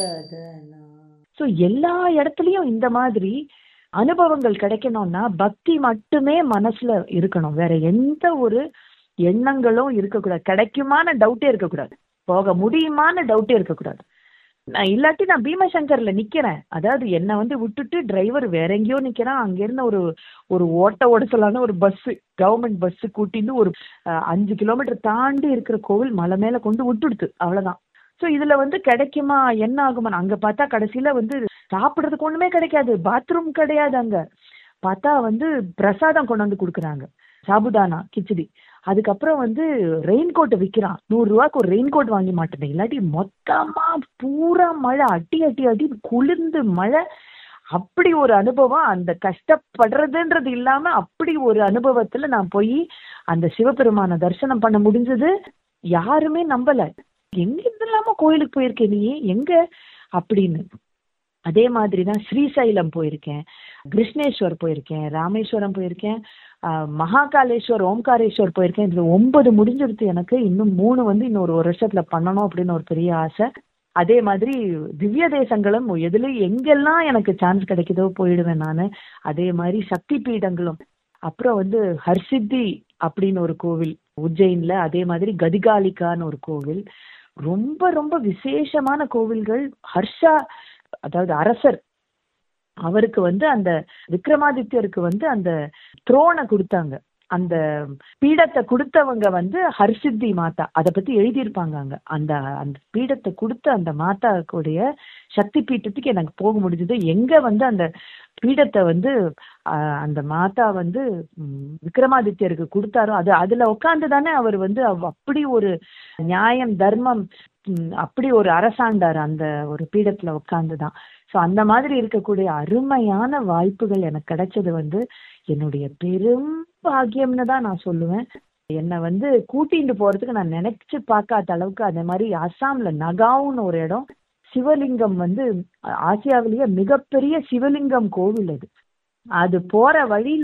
So எல்லா இடத்துலயும் இந்த மாதிரி அனுபவங்கள் கிடைக்கணும்னா பக்தி மட்டுமே மனசுல இருக்கணும் வேற எந்த ஒரு எண்ணங்களும் இருக்கக்கூடாது கிடைக்குமான டவுட்டே இருக்கக்கூடாது போக முடியுமான டவுட்டே இருக்கக்கூடாது நான் இல்லாட்டி நான் பீமசங்கர்ல நிக்கிறேன் அதாவது என்னை வந்து விட்டுட்டு டிரைவர் வேற எங்கேயோ நிக்கிறான் அங்க இருந்த ஒரு ஒரு ஓட்ட ஓடச்சலான ஒரு பஸ் கவர்மெண்ட் பஸ் கூட்டிட்டு ஒரு அஹ், அஞ்சு கிலோமீட்டர் தாண்டி இருக்கிற கோவில் மலை மேல கொண்டு விட்டுடுது அவ்வளவுதான் ஸோ இதுல வந்து கிடைக்குமா என்ன ஆகுமா அங்க பார்த்தா கடைசியில வந்து சாப்பிடுறதுக்கு ஒண்ணுமே கிடைக்காது பாத்ரூம் கிடையாது அங்க பார்த்தா வந்து பிரசாதம் கொண்டு வந்து கொடுக்குறாங்க சாபுதானா கிச்சடி அதுக்கப்புறம் வந்து ரெயின் கோட்டை விற்கிறான் நூறு ரூபாய்க்கு ஒரு ரெயின் கோட் வாங்கி மாட்டேன் இல்லாட்டி மொத்தமா பூரா மழை அட்டி அட்டி அட்டி குளிர்ந்து மழை அப்படி ஒரு அனுபவம் அந்த கஷ்டப்படுறதுன்றது இல்லாம அப்படி ஒரு அனுபவத்துல நான் போய் அந்த சிவபெருமான தரிசனம் பண்ண முடிஞ்சது யாருமே நம்பல எங்க இருந்தெல்லாமோ கோயிலுக்கு போயிருக்கே நீ எங்க அப்படின்னு அதே மாதிரி தான் ஸ்ரீசைலம் போயிருக்கேன் கிருஷ்ணேஸ்வர் போயிருக்கேன் ராமேஸ்வரம் போயிருக்கேன் ஆஹ் மகாகாலேஸ்வர் ஓம்காரேஸ்வர் போயிருக்கேன் இதுல ஒன்பது முடிஞ்சிருச்சு எனக்கு இன்னும் மூணு வந்து இன்னும் ஒரு வருஷத்துல பண்ணணும் அப்படின்னு ஒரு பெரிய ஆசை அதே மாதிரி திவ்ய தேசங்களும் எதுல எங்கெல்லாம் எனக்கு சான்ஸ் கிடைக்குதோ போயிடுவேன் நான் அதே மாதிரி சக்தி பீடங்களும் அப்புறம் வந்து ஹர்சித்தி அப்படின்னு ஒரு கோவில் உஜ்ஜைன்ல அதே மாதிரி கதிகாலிகான்னு ஒரு கோவில் ரொம்ப ரொம்ப விசேஷமான கோவில்கள் ஹர்ஷா அதாவது அரசர் அவருக்கு வந்து அந்த விக்ரமாதித்யருக்கு வந்து அந்த த்ரோனை கொடுத்தாங்க அந்த பீடத்தை கொடுத்தவங்க வந்து ஹர்சித்தி மாதா அதை பத்தி எழுதியிருப்பாங்க அங்க அந்த அந்த பீடத்தை கொடுத்த அந்த மாதாவுடைய சக்தி பீட்டத்துக்கு எனக்கு போக முடிஞ்சது எங்க வந்து அந்த பீடத்தை வந்து ஆஹ், அந்த மாதா வந்து ம், விக்ரமாதித்யருக்கு கொடுத்தாரோ அது அதுல உட்காந்து தானே அவர் வந்து அவ்- அப்படி ஒரு நியாயம் தர்மம் ம், அப்படி ஒரு அரசாண்டார் அந்த ஒரு பீடத்துல உட்கார்ந்து தான் ஸோ அந்த மாதிரி இருக்கக்கூடிய அருமையான வாய்ப்புகள் எனக்கு கிடைச்சது வந்து என்னுடைய பெரும் பாக்கியம்னு தான் நான் சொல்லுவேன் என்னை வந்து கூட்டிட்டு போறதுக்கு நான் நினைச்சு பார்க்காத அளவுக்கு அதே மாதிரி அஸ்ஸாம்ல நகாவுன்னு ஒரு இடம் சிவலிங்கம் வந்து ஆ- ஆசியாவிலேயே மிகப்பெரிய சிவலிங்கம் கோவில் அது அது போற வழியில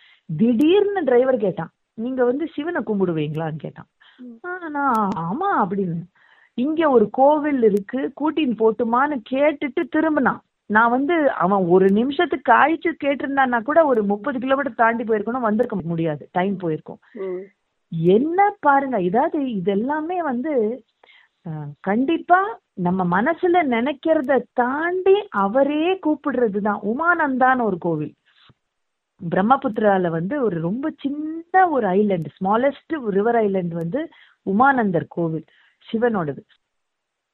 திடீர்னு டிரைவர் கேட்டான் நீங்க வந்து சிவனை கும்பிடுவீங்களான்னு கேட்டான் ஆ, நான் ஆமா அப்படின்னு இங்க ஒரு கோவில் இருக்கு கூட்டின்னு போட்டுமான்னு கேட்டுட்டு திரும்பினான் நான் வந்து அவன் ஒரு நிமிஷத்துக்கு காய்ச்சி கேட்டிருந்தான்னா கூட ஒரு முப்பது கிலோமீட்டர் தாண்டி போயிருக்கணும் வந்திருக்க முடியாது டைம் போயிருக்கும் ம். என்ன பாருங்க இதாவது இதெல்லாமே வந்து அஹ், கண்டிப்பா நம்ம மனசுல நினைக்கிறத தாண்டி அவரே கூப்பிடுறது தான் உமானந்தான்னு ஒரு கோவில் பிரம்மபுத்திரால வந்து ஒரு ரொம்ப சின்ன ஒரு ஐலண்ட் ஸ்மாலஸ்ட் ரிவர் ஐலண்ட் வந்து உமானந்தர் கோவில் சிவனோடது